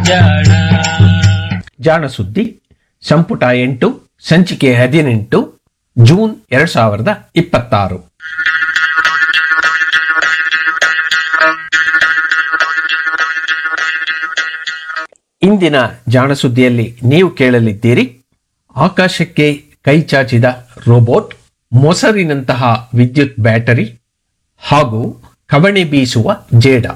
ಜಾಣ ಜಾಣ ಸುದ್ದಿ ಸಂಪುಟ ಎಂಟು ಸಂಚಿಕೆ ಹದಿನೆಂಟು ಜೂನ್ ಎರಡ್ ಸಾವಿರದ ಇಪ್ಪತ್ತಾರು ಇಂದಿನ ಜಾಣ ಸುದ್ದಿಯಲ್ಲಿ ನೀವು ಕೇಳಲಿದ್ದೀರಿ ಆಕಾಶಕ್ಕೆ ಕೈ ಚಾಚಿದ ರೋಬೋಟ್ ಮೊಸರಿನಂತಹ ವಿದ್ಯುತ್ ಬ್ಯಾಟರಿ ಹಾಗೂ ಕವಣೆ ಬೀಸುವ ಜೇಡ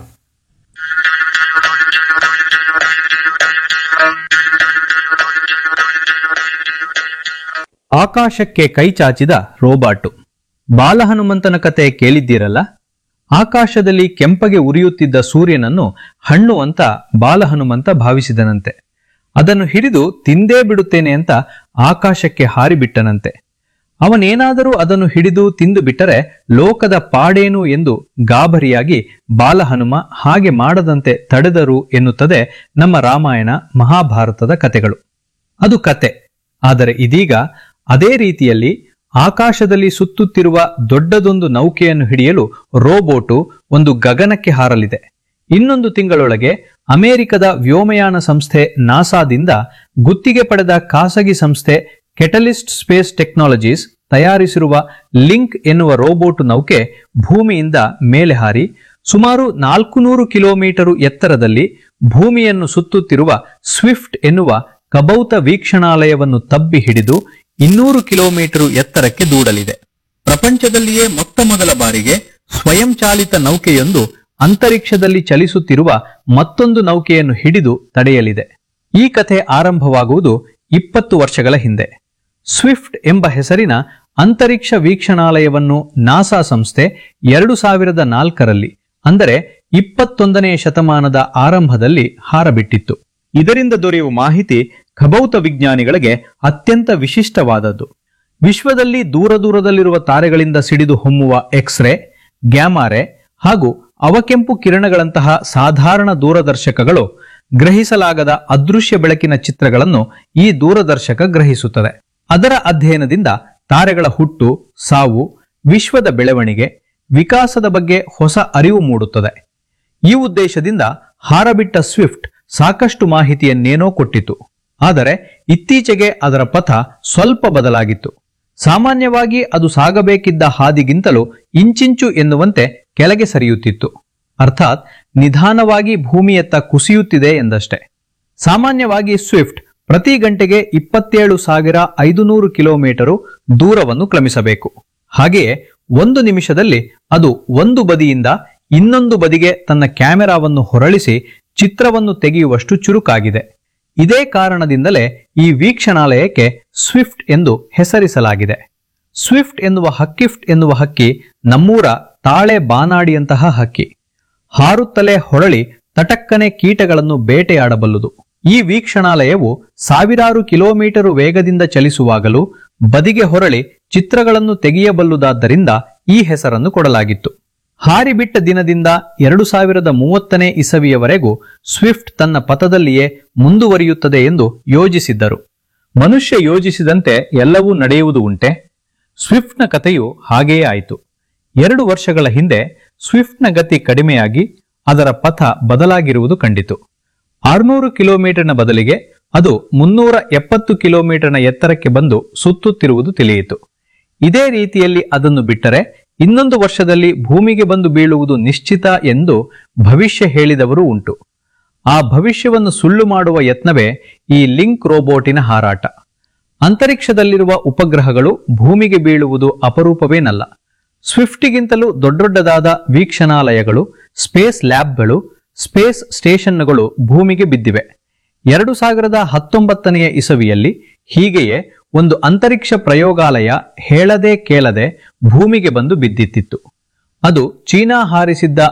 ಆಕಾಶಕ್ಕೆ ಕೈ ಚಾಚಿದ ರೋಬಾಟು ಬಾಲಹನುಮಂತನ ಕತೆ ಕೇಳಿದ್ದೀರಲ್ಲ ಆಕಾಶದಲ್ಲಿ ಕೆಂಪಗೆ ಉರಿಯುತ್ತಿದ್ದ ಸೂರ್ಯನನ್ನು ಹಣ್ಣು ಅಂತ ಬಾಲಹನುಮಂತ ಭಾವಿಸಿದನಂತೆ ಅದನ್ನು ಹಿಡಿದು ತಿಂದೇ ಬಿಡುತ್ತೇನೆ ಅಂತ ಆಕಾಶಕ್ಕೆ ಹಾರಿಬಿಟ್ಟನಂತೆ ಅವನೇನಾದರೂ ಅದನ್ನು ಹಿಡಿದು ತಿಂದು ಬಿಟ್ಟರೆ ಲೋಕದ ಪಾಡೇನು ಎಂದು ಗಾಬರಿಯಾಗಿ ಬಾಲಹನುಮ ಹಾಗೆ ಮಾಡದಂತೆ ತಡೆದರು ಎನ್ನುತ್ತದೆ ನಮ್ಮ ರಾಮಾಯಣ ಮಹಾಭಾರತದ ಕತೆಗಳು ಅದು ಕತೆ ಆದರೆ ಇದೀಗ ಅದೇ ರೀತಿಯಲ್ಲಿ ಆಕಾಶದಲ್ಲಿ ಸುತ್ತುತ್ತಿರುವ ದೊಡ್ಡದೊಂದು ನೌಕೆಯನ್ನು ಹಿಡಿಯಲು ರೋಬೋಟು ಒಂದು ಗಗನಕ್ಕೆ ಹಾರಲಿದೆ ಇನ್ನೊಂದು ತಿಂಗಳೊಳಗೆ ಅಮೆರಿಕದ ವ್ಯೋಮಯಾನ ಸಂಸ್ಥೆ ನಾಸಾದಿಂದ ಗುತ್ತಿಗೆ ಪಡೆದ ಖಾಸಗಿ ಸಂಸ್ಥೆ ಕೆಟಲಿಸ್ಟ್ ಸ್ಪೇಸ್ ಟೆಕ್ನಾಲಜೀಸ್ ತಯಾರಿಸಿರುವ ಲಿಂಕ್ ಎನ್ನುವ ರೋಬೋಟ್ ನೌಕೆ ಭೂಮಿಯಿಂದ ಮೇಲೆ ಹಾರಿ ಸುಮಾರು ನಾಲ್ಕುನೂರು ಕಿಲೋಮೀಟರು ಎತ್ತರದಲ್ಲಿ ಭೂಮಿಯನ್ನು ಸುತ್ತುತ್ತಿರುವ ಸ್ವಿಫ್ಟ್ ಎನ್ನುವ ಕಬೌತ ವೀಕ್ಷಣಾಲಯವನ್ನು ತಬ್ಬಿ ಹಿಡಿದು ಇನ್ನೂರು ಕಿಲೋಮೀಟರು ಎತ್ತರಕ್ಕೆ ದೂಡಲಿದೆ ಪ್ರಪಂಚದಲ್ಲಿಯೇ ಮೊತ್ತ ಮೊದಲ ಬಾರಿಗೆ ಸ್ವಯಂಚಾಲಿತ ನೌಕೆಯೊಂದು ಅಂತರಿಕ್ಷದಲ್ಲಿ ಚಲಿಸುತ್ತಿರುವ ಮತ್ತೊಂದು ನೌಕೆಯನ್ನು ಹಿಡಿದು ತಡೆಯಲಿದೆ ಈ ಕಥೆ ಆರಂಭವಾಗುವುದು ಇಪ್ಪತ್ತು ವರ್ಷಗಳ ಹಿಂದೆ ಸ್ವಿಫ್ಟ್ ಎಂಬ ಹೆಸರಿನ ಅಂತರಿಕ್ಷ ವೀಕ್ಷಣಾಲಯವನ್ನು ನಾಸಾ ಸಂಸ್ಥೆ ಎರಡು ಸಾವಿರದ ನಾಲ್ಕರಲ್ಲಿ ಅಂದರೆ ಇಪ್ಪತ್ತೊಂದನೆಯ ಶತಮಾನದ ಆರಂಭದಲ್ಲಿ ಹಾರಬಿಟ್ಟಿತ್ತು ಇದರಿಂದ ದೊರೆಯುವ ಮಾಹಿತಿ ಖಭೌತ ವಿಜ್ಞಾನಿಗಳಿಗೆ ಅತ್ಯಂತ ವಿಶಿಷ್ಟವಾದದ್ದು ವಿಶ್ವದಲ್ಲಿ ದೂರ ದೂರದಲ್ಲಿರುವ ತಾರೆಗಳಿಂದ ಸಿಡಿದು ಹೊಮ್ಮುವ ಎಕ್ಸ್ರೇ ಗ್ಯಾಮಾರೆ ಹಾಗೂ ಅವಕೆಂಪು ಕಿರಣಗಳಂತಹ ಸಾಧಾರಣ ದೂರದರ್ಶಕಗಳು ಗ್ರಹಿಸಲಾಗದ ಅದೃಶ್ಯ ಬೆಳಕಿನ ಚಿತ್ರಗಳನ್ನು ಈ ದೂರದರ್ಶಕ ಗ್ರಹಿಸುತ್ತದೆ ಅದರ ಅಧ್ಯಯನದಿಂದ ತಾರೆಗಳ ಹುಟ್ಟು ಸಾವು ವಿಶ್ವದ ಬೆಳವಣಿಗೆ ವಿಕಾಸದ ಬಗ್ಗೆ ಹೊಸ ಅರಿವು ಮೂಡುತ್ತದೆ ಈ ಉದ್ದೇಶದಿಂದ ಹಾರಬಿಟ್ಟ ಸ್ವಿಫ್ಟ್ ಸಾಕಷ್ಟು ಮಾಹಿತಿಯನ್ನೇನೋ ಕೊಟ್ಟಿತು ಆದರೆ ಇತ್ತೀಚೆಗೆ ಅದರ ಪಥ ಸ್ವಲ್ಪ ಬದಲಾಗಿತ್ತು ಸಾಮಾನ್ಯವಾಗಿ ಅದು ಸಾಗಬೇಕಿದ್ದ ಹಾದಿಗಿಂತಲೂ ಇಂಚಿಂಚು ಎನ್ನುವಂತೆ ಕೆಳಗೆ ಸರಿಯುತ್ತಿತ್ತು ಅರ್ಥಾತ್ ನಿಧಾನವಾಗಿ ಭೂಮಿಯತ್ತ ಕುಸಿಯುತ್ತಿದೆ ಎಂದಷ್ಟೇ ಸಾಮಾನ್ಯವಾಗಿ ಸ್ವಿಫ್ಟ್ ಪ್ರತಿ ಗಂಟೆಗೆ ಇಪ್ಪತ್ತೇಳು ಸಾವಿರ ಐದುನೂರು ಕಿಲೋಮೀಟರು ದೂರವನ್ನು ಕ್ರಮಿಸಬೇಕು ಹಾಗೆಯೇ ಒಂದು ನಿಮಿಷದಲ್ಲಿ ಅದು ಒಂದು ಬದಿಯಿಂದ ಇನ್ನೊಂದು ಬದಿಗೆ ತನ್ನ ಕ್ಯಾಮೆರಾವನ್ನು ಹೊರಳಿಸಿ ಚಿತ್ರವನ್ನು ತೆಗೆಯುವಷ್ಟು ಚುರುಕಾಗಿದೆ ಇದೇ ಕಾರಣದಿಂದಲೇ ಈ ವೀಕ್ಷಣಾಲಯಕ್ಕೆ ಸ್ವಿಫ್ಟ್ ಎಂದು ಹೆಸರಿಸಲಾಗಿದೆ ಸ್ವಿಫ್ಟ್ ಎನ್ನುವ ಹಕ್ಕಿಫ್ಟ್ ಎನ್ನುವ ಹಕ್ಕಿ ನಮ್ಮೂರ ತಾಳೆ ಬಾನಾಡಿಯಂತಹ ಹಕ್ಕಿ ಹಾರುತ್ತಲೇ ಹೊರಳಿ ತಟಕ್ಕನೆ ಕೀಟಗಳನ್ನು ಬೇಟೆಯಾಡಬಲ್ಲುದು ಈ ವೀಕ್ಷಣಾಲಯವು ಸಾವಿರಾರು ಕಿಲೋಮೀಟರು ವೇಗದಿಂದ ಚಲಿಸುವಾಗಲೂ ಬದಿಗೆ ಹೊರಳಿ ಚಿತ್ರಗಳನ್ನು ತೆಗೆಯಬಲ್ಲುದಾದ್ದರಿಂದ ಈ ಹೆಸರನ್ನು ಕೊಡಲಾಗಿತ್ತು ಹಾರಿಬಿಟ್ಟ ದಿನದಿಂದ ಎರಡು ಸಾವಿರದ ಮೂವತ್ತನೇ ಇಸವಿಯವರೆಗೂ ಸ್ವಿಫ್ಟ್ ತನ್ನ ಪಥದಲ್ಲಿಯೇ ಮುಂದುವರಿಯುತ್ತದೆ ಎಂದು ಯೋಜಿಸಿದ್ದರು ಮನುಷ್ಯ ಯೋಜಿಸಿದಂತೆ ಎಲ್ಲವೂ ನಡೆಯುವುದು ಉಂಟೆ ಸ್ವಿಫ್ಟ್ನ ಕಥೆಯು ಹಾಗೆಯೇ ಆಯಿತು ಎರಡು ವರ್ಷಗಳ ಹಿಂದೆ ಸ್ವಿಫ್ಟ್ನ ಗತಿ ಕಡಿಮೆಯಾಗಿ ಅದರ ಪಥ ಬದಲಾಗಿರುವುದು ಕಂಡಿತು ಆರುನೂರು ಕಿಲೋಮೀಟರ್ನ ಬದಲಿಗೆ ಅದು ಮುನ್ನೂರ ಎಪ್ಪತ್ತು ಕಿಲೋಮೀಟರ್ನ ಎತ್ತರಕ್ಕೆ ಬಂದು ಸುತ್ತುತ್ತಿರುವುದು ತಿಳಿಯಿತು ಇದೇ ರೀತಿಯಲ್ಲಿ ಅದನ್ನು ಬಿಟ್ಟರೆ ಇನ್ನೊಂದು ವರ್ಷದಲ್ಲಿ ಭೂಮಿಗೆ ಬಂದು ಬೀಳುವುದು ನಿಶ್ಚಿತ ಎಂದು ಭವಿಷ್ಯ ಹೇಳಿದವರು ಉಂಟು ಆ ಭವಿಷ್ಯವನ್ನು ಸುಳ್ಳು ಮಾಡುವ ಯತ್ನವೇ ಈ ಲಿಂಕ್ ರೋಬೋಟಿನ ಹಾರಾಟ ಅಂತರಿಕ್ಷದಲ್ಲಿರುವ ಉಪಗ್ರಹಗಳು ಭೂಮಿಗೆ ಬೀಳುವುದು ಅಪರೂಪವೇನಲ್ಲ ಸ್ವಿಫ್ಟಿಗಿಂತಲೂ ದೊಡ್ಡದೊಡ್ಡದಾದ ವೀಕ್ಷಣಾಲಯಗಳು ಸ್ಪೇಸ್ ಲ್ಯಾಬ್ಗಳು ಸ್ಪೇಸ್ ಸ್ಟೇಷನ್ಗಳು ಭೂಮಿಗೆ ಬಿದ್ದಿವೆ ಎರಡು ಸಾವಿರದ ಹತ್ತೊಂಬತ್ತನೆಯ ಇಸವಿಯಲ್ಲಿ ಹೀಗೆಯೇ ಒಂದು ಅಂತರಿಕ್ಷ ಪ್ರಯೋಗಾಲಯ ಹೇಳದೆ ಕೇಳದೆ ಭೂಮಿಗೆ ಬಂದು ಬಿದ್ದಿತ್ತಿತ್ತು ಅದು ಚೀನಾ ಹಾರಿಸಿದ್ದ